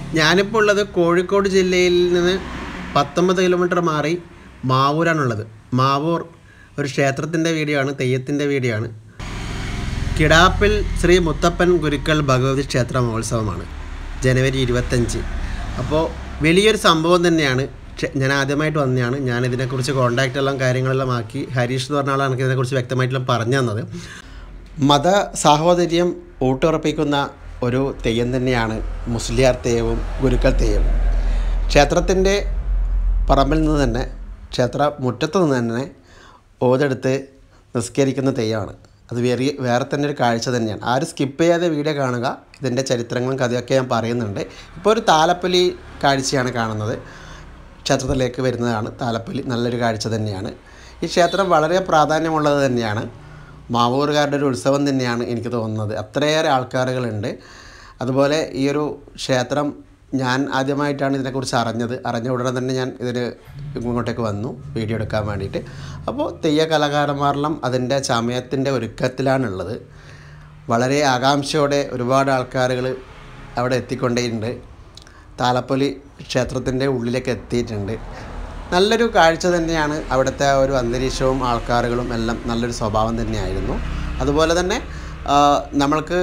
ഞാനിപ്പോൾ ഉള്ളത് കോഴിക്കോട് ജില്ലയിൽ നിന്ന് പത്തൊമ്പത് കിലോമീറ്റർ മാറി മാവൂരാണുള്ളത് മാവൂർ ഒരു ക്ഷേത്രത്തിൻ്റെ വീഡിയോ ആണ് തെയ്യത്തിൻ്റെ വീഡിയോ ആണ് കിടാപ്പിൽ ശ്രീ മുത്തപ്പൻ ഗുരുക്കൾ ഭഗവതി ക്ഷേത്ര മഹോത്സവമാണ് ജനുവരി ഇരുപത്തഞ്ച് അപ്പോൾ വലിയൊരു സംഭവം തന്നെയാണ് ക്ഷേ- ഞാൻ ആദ്യമായിട്ട് വന്നതാണ് ഞാൻ ഇതിനെക്കുറിച്ച് കോൺടാക്റ്റ് എല്ലാം കാര്യങ്ങളെല്ലാം ആക്കി ഹരീഷ് എന്ന് പറഞ്ഞ ആളാണ് എനിക്ക് ഇതിനെക്കുറിച്ച് വ്യക്തമായിട്ടുള്ള പറഞ്ഞു തന്നത് മത സാഹോദര്യം ഊട്ടുറപ്പിക്കുന്ന ഒരു തെയ്യം തന്നെയാണ് മുസ്ലിയാർ തെയ്യവും ഗുരുക്കൾ തെയ്യവും ക്ഷേത്രത്തിൻ്റെ പറമ്പിൽ നിന്ന് തന്നെ ക്ഷേത്ര മുറ്റത്ത് നിന്ന് തന്നെ ഓതെടുത്ത് നിസ്കരിക്കുന്ന തെയ്യമാണ് അത് വേറെ വേറെ തന്നെ ഒരു കാഴ്ച തന്നെയാണ് ആരും സ്കിപ്പ് ചെയ്യാതെ വീഡിയോ കാണുക ഇതിൻ്റെ ചരിത്രങ്ങളും കഥയൊക്കെ ഞാൻ പറയുന്നുണ്ട് ഇപ്പോൾ ഒരു താലപ്പൊലി കാഴ്ചയാണ് കാണുന്നത് ക്ഷേത്രത്തിലേക്ക് വരുന്നതാണ് താലപ്പൊലി നല്ലൊരു കാഴ്ച തന്നെയാണ് ഈ ക്ഷേത്രം വളരെ പ്രാധാന്യമുള്ളത് തന്നെയാണ് മാവൂറുകാരുടെ ഒരു ഉത്സവം തന്നെയാണ് എനിക്ക് തോന്നുന്നത് അത്രയേറെ ആൾക്കാരുകളുണ്ട് അതുപോലെ ഈ ഒരു ക്ഷേത്രം ഞാൻ ആദ്യമായിട്ടാണ് ഇതിനെക്കുറിച്ച് അറിഞ്ഞത് അറിഞ്ഞ ഉടനെ തന്നെ ഞാൻ ഇതിന് ഇങ്ങോട്ടേക്ക് വന്നു വീഡിയോ എടുക്കാൻ വേണ്ടിയിട്ട് അപ്പോൾ തെയ്യ കലാകാരന്മാരെല്ലാം അതിൻ്റെ ചമയത്തിൻ്റെ ഒരുക്കത്തിലാണുള്ളത് വളരെ ആകാംക്ഷയോടെ ഒരുപാട് ആൾക്കാരുകൾ അവിടെ എത്തിക്കൊണ്ടേയിട്ടുണ്ട് താലപ്പൊലി ക്ഷേത്രത്തിൻ്റെ ഉള്ളിലേക്ക് എത്തിയിട്ടുണ്ട് നല്ലൊരു കാഴ്ച തന്നെയാണ് അവിടുത്തെ ആ ഒരു അന്തരീക്ഷവും ആൾക്കാരുകളും എല്ലാം നല്ലൊരു സ്വഭാവം തന്നെയായിരുന്നു അതുപോലെ തന്നെ ആ, നമ്മൾക്ക്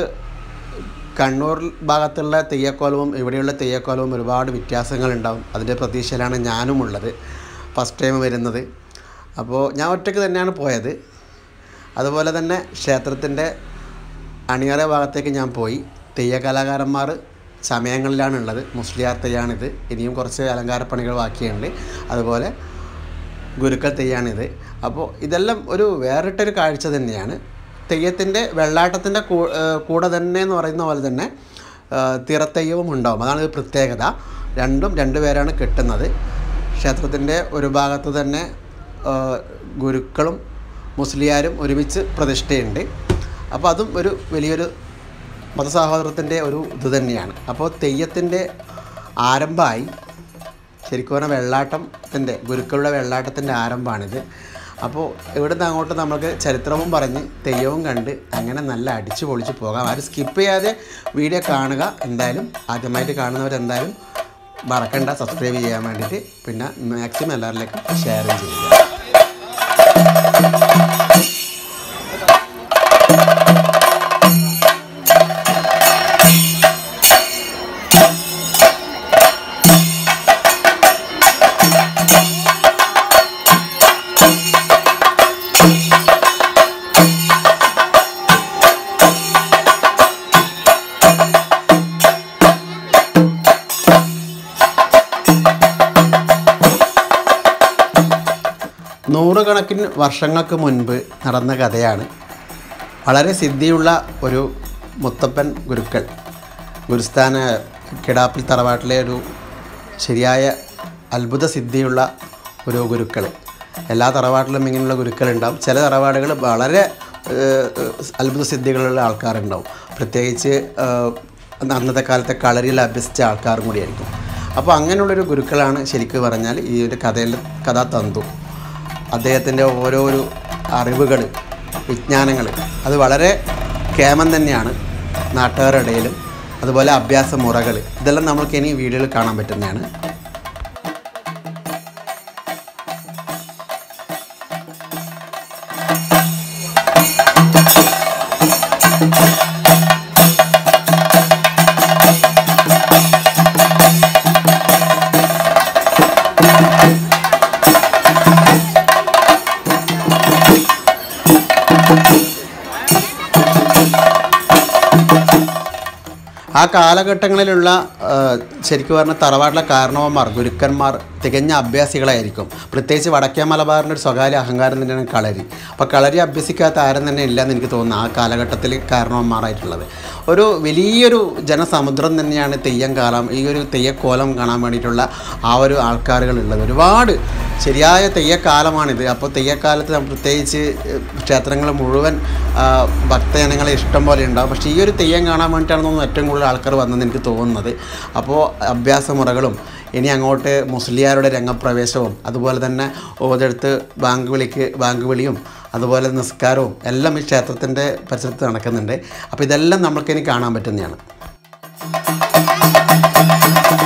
കണ്ണൂർ ഭാഗത്തുള്ള തെയ്യക്കോലവും ഇവിടെയുള്ള തെയ്യക്കോലവും ഒരുപാട് വ്യത്യാസങ്ങളുണ്ടാവും അതിൻ്റെ പ്രതീക്ഷയിലാണ് ഞാനും ഉള്ളത് ഫസ്റ്റ് ടൈം വരുന്നത് അപ്പോൾ ഞാൻ ഒറ്റയ്ക്ക് തന്നെയാണ് പോയത് അതുപോലെ തന്നെ ക്ഷേത്രത്തിൻ്റെ അണിയറ ഭാഗത്തേക്ക് ഞാൻ പോയി തെയ്യ കലാകാരന്മാർ സമയങ്ങളിലാണുള്ളത് മുസ്ലിയാർ തെയ്യാണിത് ഇനിയും കുറച്ച് അലങ്കാരപ്പണികൾ ബാക്കിയുണ്ട് അതുപോലെ ഗുരുക്കൾ തെയ്യാണിത് അപ്പോൾ ഇതെല്ലാം ഒരു വേറിട്ടൊരു കാഴ്ച തന്നെയാണ് തെയ്യത്തിൻ്റെ വെള്ളാട്ടത്തിൻ്റെ കൂ- ഏഹ് കൂടെ തന്നെ എന്ന് പറയുന്ന പോലെ തന്നെ ഏഹ് തിറത്തെയ്യവും ഉണ്ടാവും അതാണ് ഒരു പ്രത്യേകത രണ്ടും രണ്ട് പേരാണ് കെട്ടുന്നത് ക്ഷേത്രത്തിൻ്റെ ഒരു ഭാഗത്ത് തന്നെ ഏഹ് ഗുരുക്കളും മുസ്ലിയാരും ഒരുമിച്ച് പ്രതിഷ്ഠയുണ്ട് അപ്പോൾ അതും ഒരു വലിയൊരു മതസഹോദരത്തിൻ്റെ ഒരു ഇത് തന്നെയാണ് അപ്പോൾ തെയ്യത്തിൻ്റെ ആരംഭമായി ശരിക്കും പറഞ്ഞാൽ വെള്ളാട്ടത്തിൻ്റെ ഗുരുക്കളുടെ വെള്ളാട്ടത്തിൻ്റെ ആരംഭമാണിത് അപ്പോൾ ഇവിടുന്ന് അങ്ങോട്ട് നമുക്ക് ചരിത്രവും പറഞ്ഞ് തെയ്യവും കണ്ട് അങ്ങനെ നല്ല അടിച്ചു പൊളിച്ച് പോകാം ആരും സ്കിപ്പ് ചെയ്യാതെ വീഡിയോ കാണുക എന്തായാലും ആദ്യമായിട്ട് കാണുന്നവരെന്തായാലും മറക്കണ്ട സബ്സ്ക്രൈബ് ചെയ്യാൻ വേണ്ടിയിട്ട് പിന്നെ മാക്സിമം എല്ലാവരിലേക്കും ഷെയറും ചെയ്യുക നൂറുകണക്കിന് വർഷങ്ങൾക്ക് മുൻപ് നടന്ന കഥയാണ് വളരെ സിദ്ധിയുള്ള ഒരു മുത്തപ്പൻ ഗുരുക്കൾ ഗുരുസ്ഥാന കിടാപ്പിൽ തറവാട്ടിലെ ഒരു ശരിയായ അത്ഭുത സിദ്ധിയുള്ള ഒരു ഗുരുക്കൾ എല്ലാ തറവാട്ടിലും ഇങ്ങനെയുള്ള ഗുരുക്കളുണ്ടാവും ചില തറവാടുകൾ വളരെ ഏഹ്, അത്ഭുത സിദ്ധികളുള്ള ആൾക്കാരുണ്ടാവും പ്രത്യേകിച്ച് ഏഹ്, അന്നത്തെ കാലത്തെ കളരിയിൽ അഭ്യസിച്ച ആൾക്കാരും കൂടിയായിരിക്കും അപ്പോൾ അങ്ങനെയുള്ളൊരു ഗുരുക്കളാണ് ശരിക്കും പറഞ്ഞാൽ ഈ ഒരു കഥയിൽ കഥാതന്തു അദ്ദേഹത്തിൻ്റെ ഓരോരോ അറിവുകൾ വിജ്ഞാനങ്ങൾ അത് വളരെ കേമം തന്നെയാണ് നാട്ടുകാരുടെ ഇടയിലും അതുപോലെ അഭ്യാസ മുറകൾ ഇതെല്ലാം നമ്മൾക്ക് ഇനി വീഡിയോയിൽ കാണാൻ പറ്റുന്നതാണ് ആ കാലഘട്ടങ്ങളിലുള്ള ആ, ശരിക്കും പറഞ്ഞാൽ തറവാട്ടിലെ കാരണവന്മാർ ഗുരുക്കന്മാർ തികഞ്ഞ അഭ്യാസികളായിരിക്കും പ്രത്യേകിച്ച് വടക്കേ മലബാറിൻ്റെ ഒരു സ്വകാര്യ അഹങ്കാരം തന്നെയാണ് കളരി അപ്പോൾ കളരി അഭ്യസിക്കാത്ത ആരും തന്നെ ഇല്ലെന്ന് എനിക്ക് തോന്നുന്നു ആ കാലഘട്ടത്തിൽ കാരണവന്മാരായിട്ടുള്ളത് ഒരു വലിയൊരു ജനസമുദ്രം തന്നെയാണ് തെയ്യം കാലം ഈ ഒരു തെയ്യക്കോലം കാണാൻ വേണ്ടിയിട്ടുള്ള ആ ഒരു ആൾക്കാരുകളുള്ളത് ഒരുപാട് ശരിയായ തെയ്യക്കാലമാണിത് അപ്പോൾ തെയ്യക്കാലത്ത് നമ്മൾ പ്രത്യേകിച്ച് ക്ഷേത്രങ്ങൾ മുഴുവൻ ആ, ഭക്തജനങ്ങളെ ഇഷ്ടം പോലെ ഉണ്ടാവും പക്ഷേ ഈ ഒരു തെയ്യം കാണാൻ വേണ്ടിയിട്ടാണ് തോന്നുന്നു ഏറ്റവും കൂടുതൽ ആൾക്കാർ വന്നതെന്ന് എനിക്ക് തോന്നുന്നത് അപ്പോൾ അഭ്യാസമുറകളും ഇനി അങ്ങോട്ട് മുസ്ലിയാരുടെ രംഗപ്രവേശവും അതുപോലെ തന്നെ ഓതെടുത്ത് ബാങ്ക് വിളിക്ക് ബാങ്ക് വിളിയും അതുപോലെ നിസ്കാരവും എല്ലാം ഈ ക്ഷേത്രത്തിൻ്റെ പരിസരത്ത് നടക്കുന്നുണ്ട് അപ്പോൾ ഇതെല്ലാം നമ്മൾക്കിനി കാണാൻ പറ്റുന്നതാണ്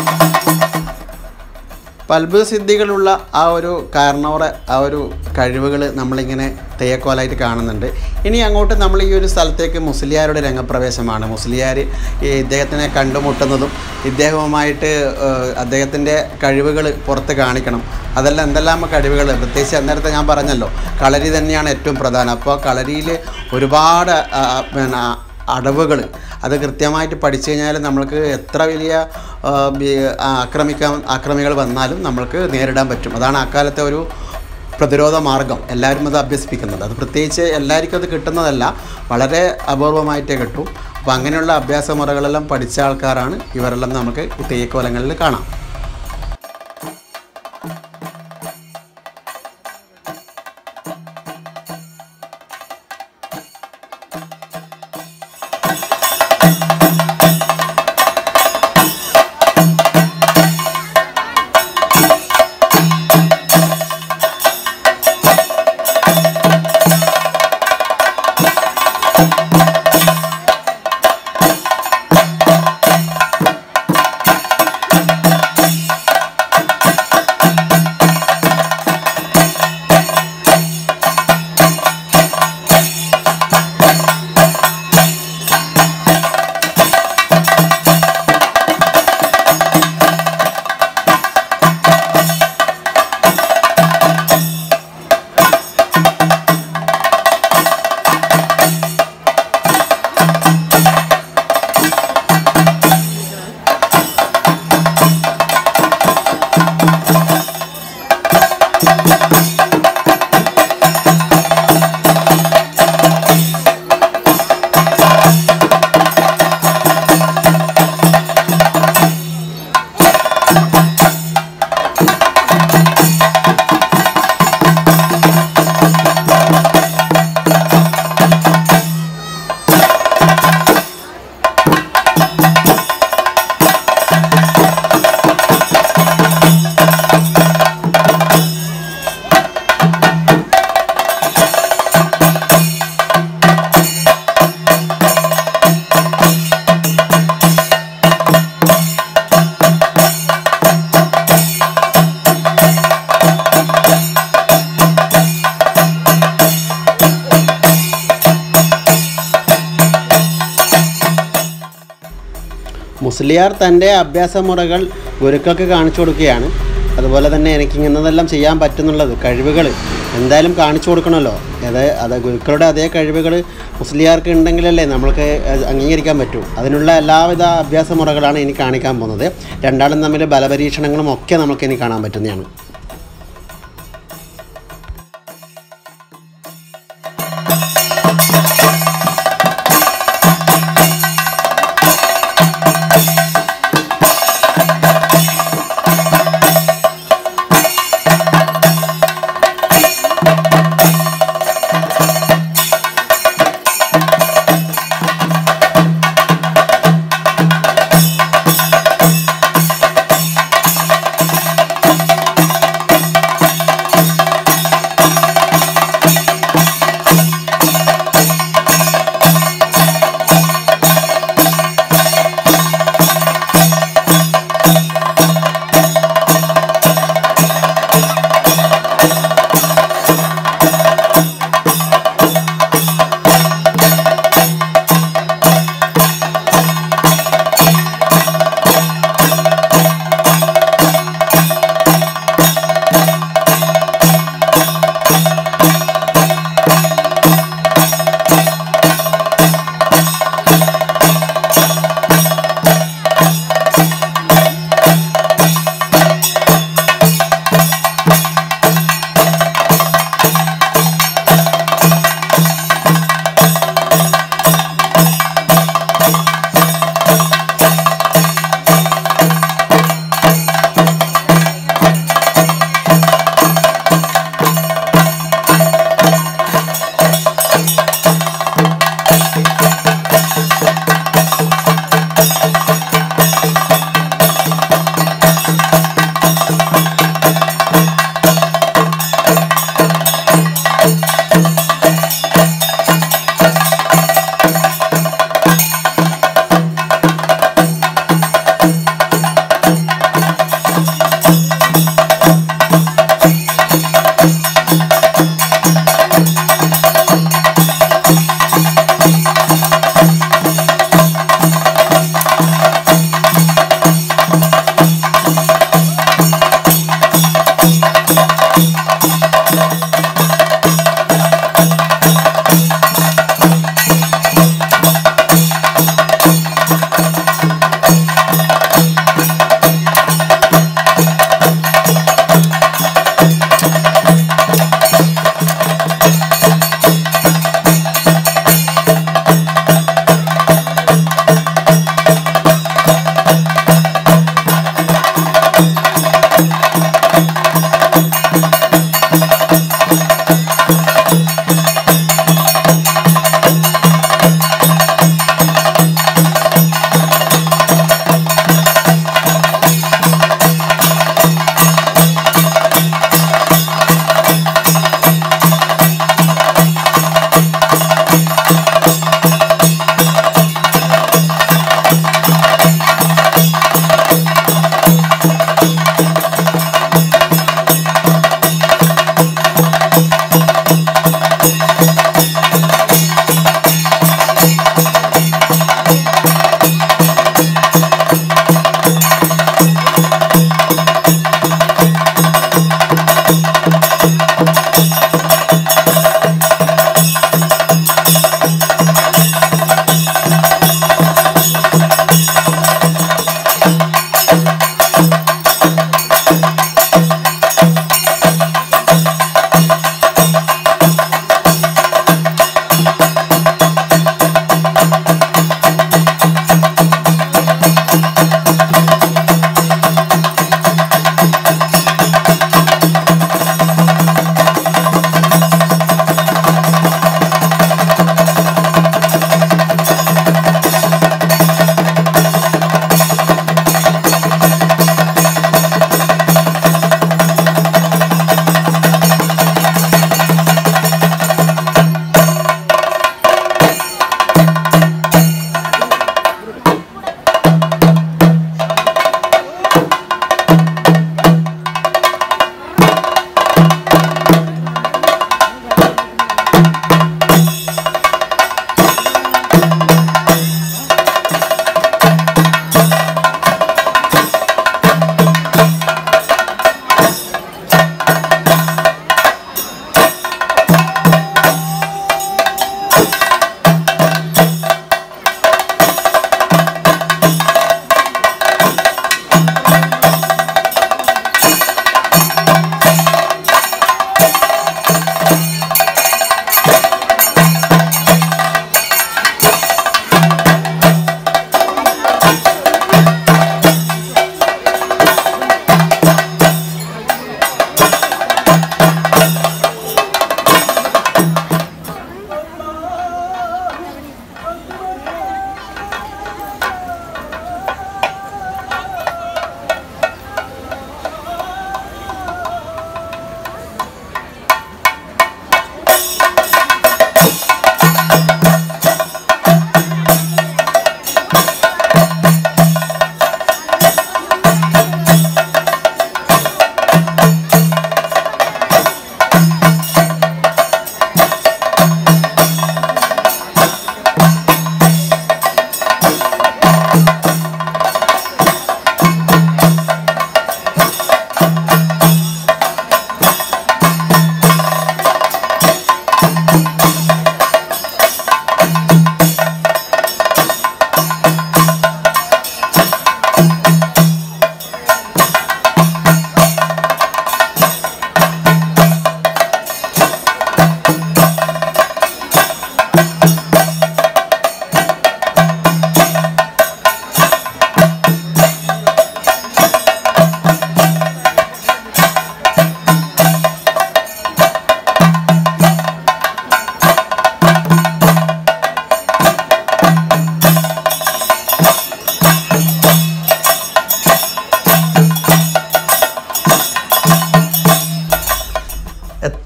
അപ്പോൾ അത്ഭുത സിദ്ധികളുള്ള ആ ഒരു കാരണവറെ ആ ഒരു കഴിവുകൾ നമ്മളിങ്ങനെ തെയ്യക്കോലായിട്ട് കാണുന്നുണ്ട് ഇനി അങ്ങോട്ട് നമ്മൾ ഈ ഒരു സ്ഥലത്തേക്ക് മുസ്ലിയാരുടെ രംഗപ്രവേശമാണ് മുസ്ലിയാർ ഈ ഇദ്ദേഹത്തിനെ കണ്ടുമുട്ടുന്നതും ഇദ്ദേഹവുമായിട്ട് ഏഹ്, അദ്ദേഹത്തിൻ്റെ കഴിവുകൾ പുറത്ത് കാണിക്കണം അതെല്ലാം എന്തെല്ലാം കഴിവുകൾ പ്രത്യേകിച്ച് അന്നേരത്തെ ഞാൻ പറഞ്ഞല്ലോ കളരി തന്നെയാണ് ഏറ്റവും പ്രധാനം അപ്പോൾ കളരിയിൽ ഒരുപാട് ആ, പിന്നെ അടവുകൾ അത് കൃത്യമായിട്ട് പഠിച്ചു കഴിഞ്ഞാൽ നമ്മൾക്ക് എത്ര വലിയ ആ, ബി- ആക്രമിക്കാൻ ആക്രമികൾ വന്നാലും നമ്മൾക്ക് നേരിടാൻ പറ്റും അതാണ് അക്കാലത്തെ ഒരു പ്രതിരോധ മാർഗം എല്ലാവരും അത് അഭ്യസിപ്പിക്കുന്നത് അത് പ്രത്യേകിച്ച് എല്ലാവർക്കും അത് കിട്ടുന്നതല്ല വളരെ അപൂർവമായിട്ടേ കിട്ടൂ അപ്പോൾ അങ്ങനെയുള്ള അഭ്യാസ മുറകളെല്ലാം പഠിച്ച ആൾക്കാരാണ് ഇവരെല്ലാം നമുക്ക് ഈ തെയ്യക്കോലങ്ങളിൽ കാണാം മുസ്ലിയാർ തൻ്റെ അഭ്യാസമുറകൾ ഗുരുക്കൾക്ക് കാണിച്ചു കൊടുക്കുകയാണ് അതുപോലെ തന്നെ എനിക്ക് ഇങ്ങനതെല്ലാം ചെയ്യാൻ പറ്റുന്നുള്ളത് കഴിവുകൾ എന്തായാലും കാണിച്ചു കൊടുക്കണമല്ലോ അത് അത് ഗുരുക്കളുടെ അതേ കഴിവുകൾ മുസ്ലിയാർക്ക് ഉണ്ടെങ്കിലല്ലേ നമ്മൾക്ക് അത് അംഗീകരിക്കാൻ പറ്റൂ അതിനുള്ള എല്ലാവിധ അഭ്യാസമുറകളാണ് ഇനി കാണിക്കാൻ പോകുന്നത് രണ്ടാളും തമ്മിൽ ബലപരീക്ഷണങ്ങളും ഒക്കെ നമുക്ക് ഇനി കാണാൻ പറ്റുന്നതാണ്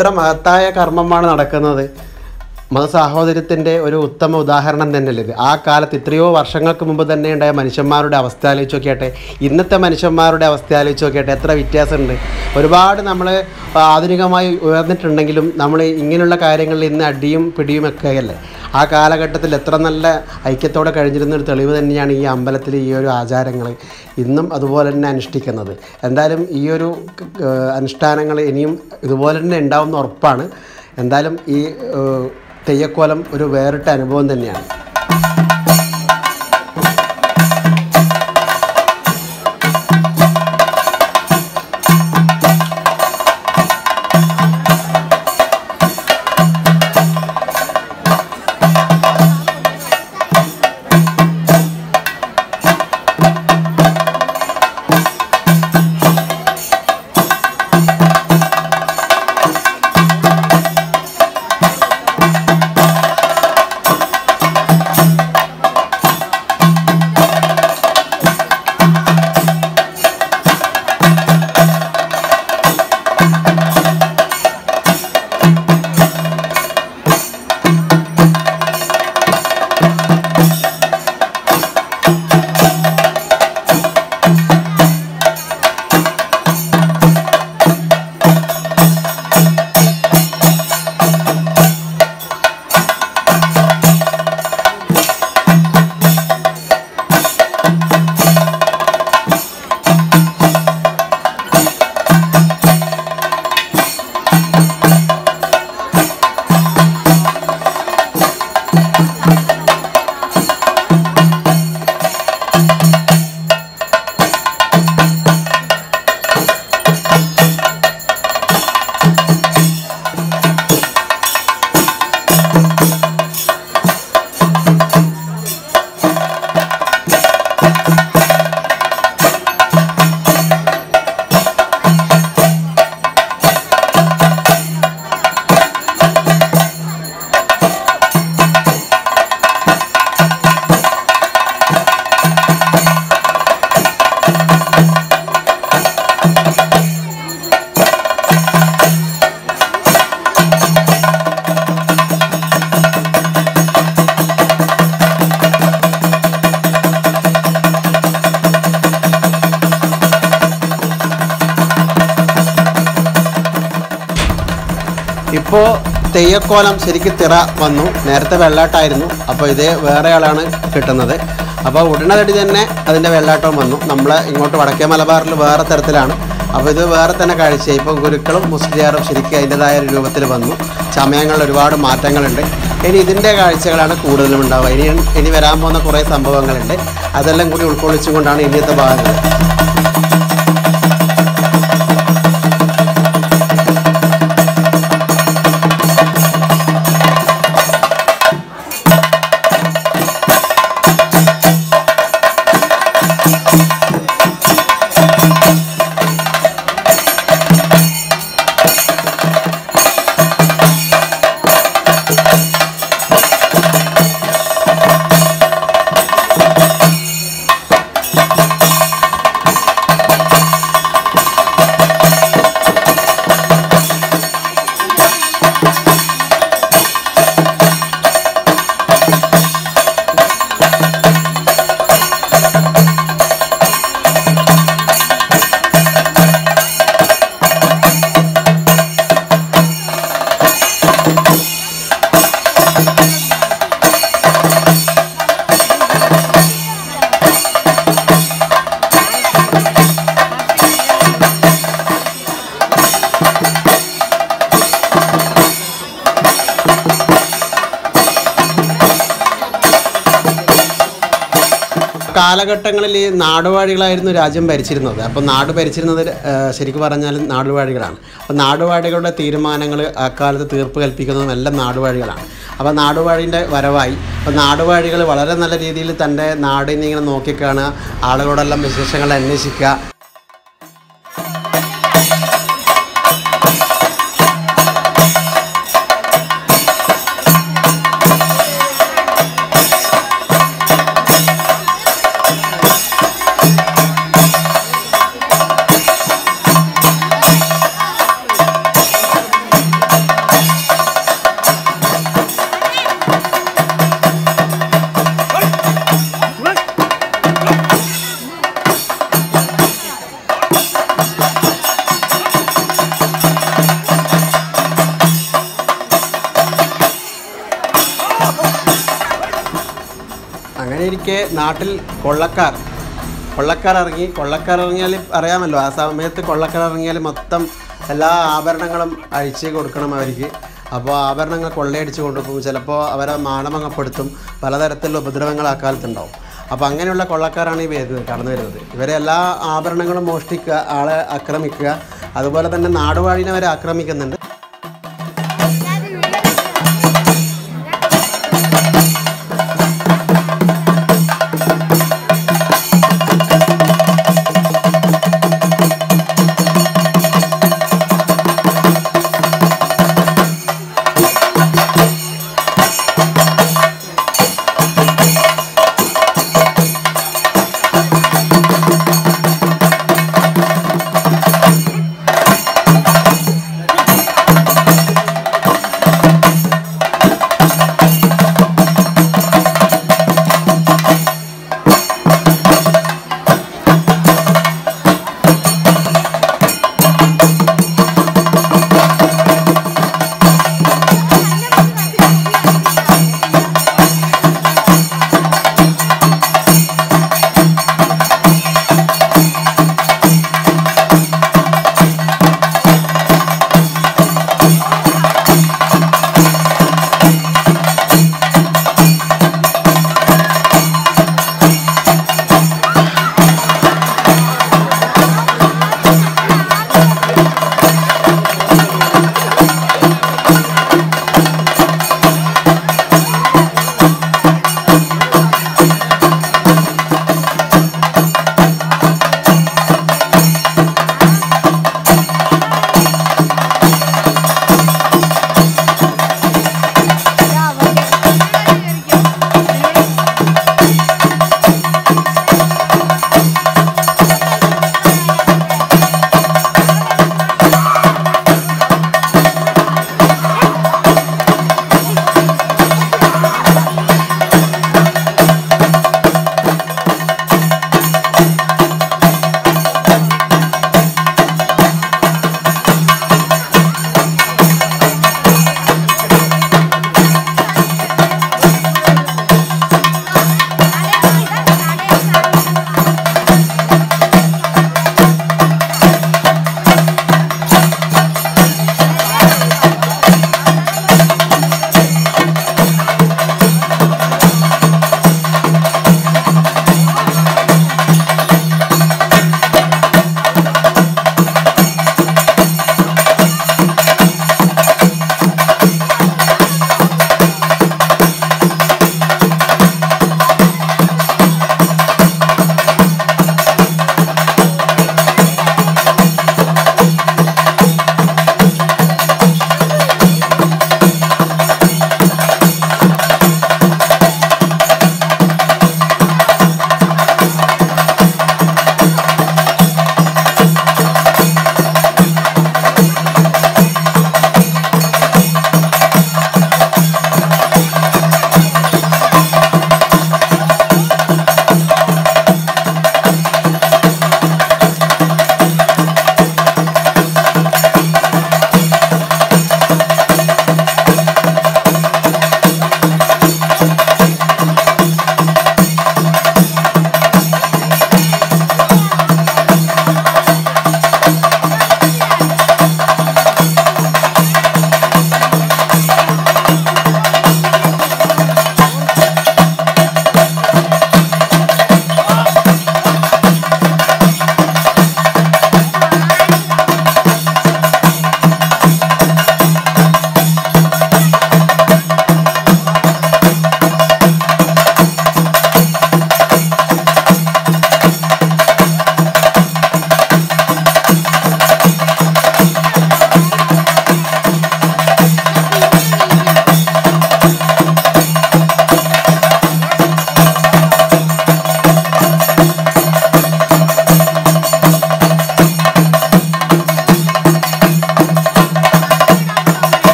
എത്ര മഹത്തായ കർമ്മമാണ് നടക്കുന്നത് മതസാഹോദര്യത്തിൻ്റെ ഒരു ഉത്തമ ഉദാഹരണം തന്നെയല്ലേ ഇത് ആ കാലത്ത് എത്രയോ വർഷങ്ങൾക്ക് മുമ്പ് തന്നെ ഉണ്ടായ മനുഷ്യന്മാരുടെ അവസ്ഥ ആലോചിച്ച് നോക്കിയാട്ടെ ഇന്നത്തെ മനുഷ്യന്മാരുടെ അവസ്ഥ ആലോചിച്ച് നോക്കിയാട്ടെ എത്ര വ്യത്യാസമുണ്ട് ഒരുപാട് നമ്മൾ ആധുനികമായി ഉയർന്നിട്ടുണ്ടെങ്കിലും നമ്മൾ ഇങ്ങനെയുള്ള കാര്യങ്ങളിൽ ഇന്ന് അടിയും പിടിയും ഒക്കെ അല്ലേ ആ കാലഘട്ടത്തിൽ എത്ര നല്ല ഐക്യത്തോടെ കഴിഞ്ഞിരുന്ന ഒരു തെളിവ് തന്നെയാണ് ഈ അമ്പലത്തിൽ ഈ ഒരു ആചാരങ്ങൾ ഇന്നും അതുപോലെ തന്നെ അനുഷ്ഠിക്കുന്നത് എന്തായാലും ഈ ഒരു അനുഷ്ഠാനങ്ങൾ ഇനിയും ഇതുപോലെ തന്നെ ഉണ്ടാവുമെന്ന് ഉറപ്പാണ് എന്തായാലും ഈ ഏഹ്, തെയ്യക്കോലം ഒരു വേറിട്ട അനുഭവം തന്നെയാണ് ഇപ്പോൾ തെയ്യക്കോലം ശരിക്കും തിറ വന്നു നേരത്തെ വെള്ളാട്ടായിരുന്നു അപ്പോൾ ഇത് വേറെ ആളാണ് കിട്ടുന്നത് അപ്പോൾ ഉടനടി തന്നെ അതിൻ്റെ വെള്ളാട്ടം വന്നു നമ്മൾ ഇങ്ങോട്ട് വടക്കേ മലബാറിൽ വേറെ തരത്തിലാണ് അപ്പോൾ ഇത് വേറെ തന്നെ കാഴ്ച ഇപ്പോൾ ഗുരുക്കളും മുസ്ലിയാറും ശരിക്കും അതിൻ്റെതായ ഒരു രൂപത്തിൽ വന്നു സമയങ്ങളിൽ ഒരുപാട് മാറ്റങ്ങളുണ്ട് ഇനി ഇതിൻ്റെ കാഴ്ചകളാണ് കൂടുതലും ഉണ്ടാവുക ഇനി ഇനി വരാൻ പോകുന്ന കുറേ സംഭവങ്ങളുണ്ട് അതെല്ലാം കൂടി ഉൾക്കൊള്ളിച്ചുകൊണ്ടാണ് ഇനിയത്തെ ഭാഗങ്ങൾ കാലഘട്ടങ്ങളിൽ ഈ നാടുവാഴികളായിരുന്നു രാജ്യം ഭരിച്ചിരുന്നത് അപ്പോൾ നാട് ഭരിച്ചിരുന്നത് ആ, ശരിക്കും പറഞ്ഞാൽ നാടുവാഴികളാണ് അപ്പോൾ നാടുവാഴികളുടെ തീരുമാനങ്ങൾ അക്കാലത്ത് തീർപ്പ് കൽപ്പിക്കുന്നതും എല്ലാം നാടുവാഴികളാണ് അപ്പോൾ നാടുവാഴിൻ്റെ വരവായി അപ്പോൾ നാടുവാഴികൾ വളരെ നല്ല രീതിയിൽ തൻ്റെ നാടിനെ ഇങ്ങനെ നോക്കിക്കാണുക ആളുകളോടെല്ലാം വിശേഷങ്ങൾ അന്വേഷിക്കുക ഇരിക്കെ നാട്ടിൽ കൊള്ളക്കാർ കൊള്ളക്കാർ ഇറങ്ങി കൊള്ളക്കാർ ഇറങ്ങിയാൽ അറിയാമല്ലോ ആ സമയത്ത് കൊള്ളക്കാർ ഇറങ്ങിയാൽ മൊത്തം എല്ലാ ആഭരണങ്ങളും അഴിച്ച് കൊടുക്കണം അവർക്ക് അപ്പോൾ ആഭരണങ്ങൾ കൊള്ളയടിച്ച് കൊണ്ടുപോകും ചിലപ്പോൾ അവരെ മാനഭംഗപ്പെടുത്തും പലതരത്തിലുള്ള ഉപദ്രവങ്ങൾ ആ കാലത്തുണ്ടാവും അപ്പോൾ അങ്ങനെയുള്ള കൊള്ളക്കാരാണ് ഈ വരുന്നത് കടന്നു വരുന്നത് ഇവരെ എല്ലാ ആഭരണങ്ങളും മോഷ്ടിക്കുക ആളെ ആക്രമിക്കുക അതുപോലെ തന്നെ നാടുവാഴിനെ വരെ ആക്രമിക്കുന്നുണ്ട്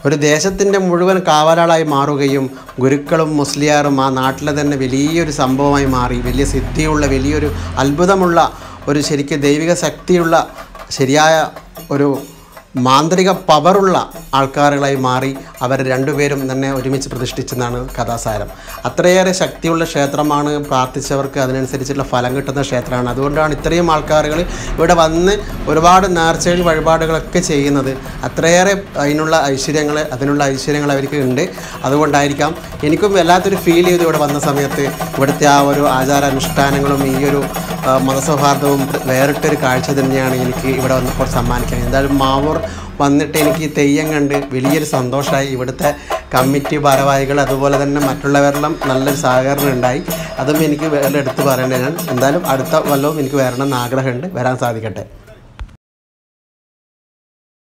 ഒരു ദേശത്തിൻ്റെ മുഴുവൻ കാവലാളായി മാറുകയും ഗുരുക്കളും മുസ്ലിയാറും ആ നാട്ടിലെ തന്നെ വലിയൊരു സംഭവമായി മാറി വലിയ സിദ്ധിയുള്ള വലിയൊരു അത്ഭുതമുള്ള ഒരു ശരിക്കും ദൈവിക ശക്തിയുള്ള ശരിയായ ഒരു മാന്ത്രിക പവറുള്ള ആൾക്കാരുകളായി മാറി അവർ രണ്ടുപേരും തന്നെ ഒരുമിച്ച് പ്രതിഷ്ഠിച്ചെന്നാണ് കഥാസാരം അത്രയേറെ ശക്തിയുള്ള ക്ഷേത്രമാണ് പ്രാർത്ഥിച്ചവർക്ക് അതിനനുസരിച്ചുള്ള ഫലം കിട്ടുന്ന ക്ഷേത്രമാണ് അതുകൊണ്ടാണ് ഇത്രയും ആൾക്കാരുകൾ ഇവിടെ വന്ന് ഒരുപാട് നേർച്ചകൾ വഴിപാടുകളൊക്കെ ചെയ്യുന്നത് അത്രയേറെ അതിനുള്ള ഐശ്വര്യങ്ങൾ അതിനുള്ള ഐശ്വര്യങ്ങൾ അവർക്ക് ഉണ്ട് അതുകൊണ്ടായിരിക്കാം എനിക്കും വല്ലാത്തൊരു ഫീൽ ചെയ്തു ഇവിടെ വന്ന സമയത്ത് ഇവിടുത്തെ ആ ഒരു ആചാരാനുഷ്ഠാനങ്ങളും ഈ ഒരു ആ, മതസൗഹാർദ്ദവും വേറിട്ടൊരു കാഴ്ച തന്നെയാണ് എനിക്ക് ഇവിടെ വന്നപ്പോൾ സമ്മാനിക്കാൻ എന്തായാലും മാവൂർ വന്നിട്ട് എനിക്ക് ഈ തെയ്യം കണ്ട് വലിയൊരു സന്തോഷമായി ഇവിടുത്തെ കമ്മിറ്റി ഭാരവാഹികൾ അതുപോലെ തന്നെ മറ്റുള്ളവരെല്ലാം നല്ലൊരു സഹകരണം ഉണ്ടായി അതും എനിക്ക് വേറെ എടുത്ത് പറയേണ്ടത് ഞാൻ എന്തായാലും അടുത്ത വല്ലവും എനിക്ക് വരണം എന്ന് ആഗ്രഹമുണ്ട് വരാൻ സാധിക്കട്ടെ